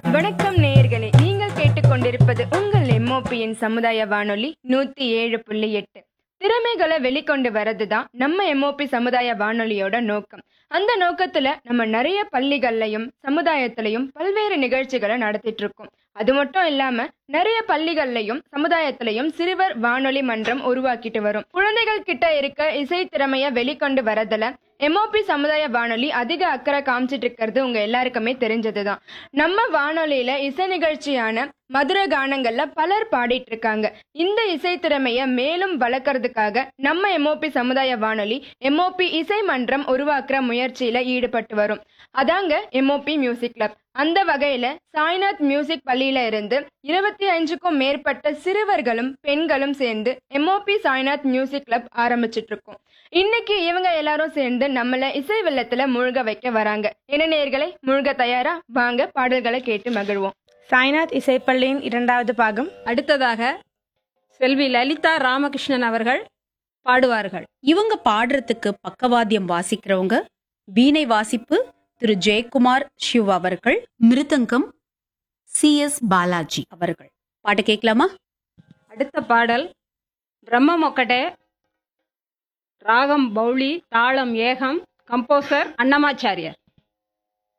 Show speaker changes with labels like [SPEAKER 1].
[SPEAKER 1] வணக்கம் நேயர்களே நீங்கள் கேட்டுக்கொண்டிருப்பது உங்கள் எம்ஓபியின் சமுதாய வானொலி நூத்தி ஏழு புள்ளி எட்டு திறமைகளை வெளிக்கொண்டு வரதுதான் நம்ம எம்ஓபி சமுதாய வானொலியோட நோக்கம் அந்த நோக்கத்துல நம்ம நிறைய பள்ளிகள்லயும் சமுதாயத்திலையும் பல்வேறு நிகழ்ச்சிகளை நடத்திட்டு இருக்கோம் அது மட்டும் இல்லாம நிறைய பள்ளிகள்லயும் சமுதாயத்திலையும் சிறுவர் வானொலி மன்றம் உருவாக்கிட்டு வரும் குழந்தைகள் கிட்ட இருக்க இசை திறமைய வெளிக்கொண்டு வரதுல எம்ஓபி சமுதாய வானொலி அதிக அக்கறை காமிச்சிட்டு இருக்கிறது உங்க எல்லாருக்குமே தெரிஞ்சதுதான் நம்ம வானொலியில இசை நிகழ்ச்சியான மதுர கானங்கள்ல பலர் பாடிட்டு இருக்காங்க இந்த இசை திறமைய மேலும் வளர்க்கறதுக்காக நம்ம எம்ஓபி சமுதாய வானொலி எம்ஓபி இசை மன்றம் உருவாக்குற முயற்சியில ஈடுபட்டு வரும் அதாங்க எம்ஓபி மியூசிக் கிளப் அந்த வகையில சாய்நாத் மியூசிக் பள்ளியில இருந்து இருபத்தி அஞ்சுக்கும் மேற்பட்ட சிறுவர்களும் பெண்களும் சேர்ந்து எம்ஓபி சாய்நாத் மியூசிக் கிளப் ஆரம்பிச்சிட்டு இருக்கோம் இன்னைக்கு இவங்க எல்லாரும் சேர்ந்து நம்மள இசை வெள்ளத்துல முழுக வைக்க வராங்க என்ன நேயர்களே முழுக தயாரா வாங்க பாடல்களை கேட்டு மகிழ்வோம்
[SPEAKER 2] சாய்நாத் இசைப்பள்ளியின் இரண்டாவது பாகம்
[SPEAKER 3] அடுத்ததாக செல்வி லலிதா ராமகிருஷ்ணன் அவர்கள் பாடுவார்கள்
[SPEAKER 4] இவங்க பாடுறதுக்கு பக்கவாத்தியம் வாசிக்கிறவங்க வீணை வாசிப்பு திரு ஜெயக்குமார் சிவ் அவர்கள் மிருதங்கம் சி எஸ் பாலாஜி அவர்கள் பாட்டு கேட்கலாமா
[SPEAKER 3] அடுத்த பாடல் பிரம்ம மொக்கடே ராகம் பௌளி தாளம் ஏகம் கம்போசர் அன்னமாச்சாரியர்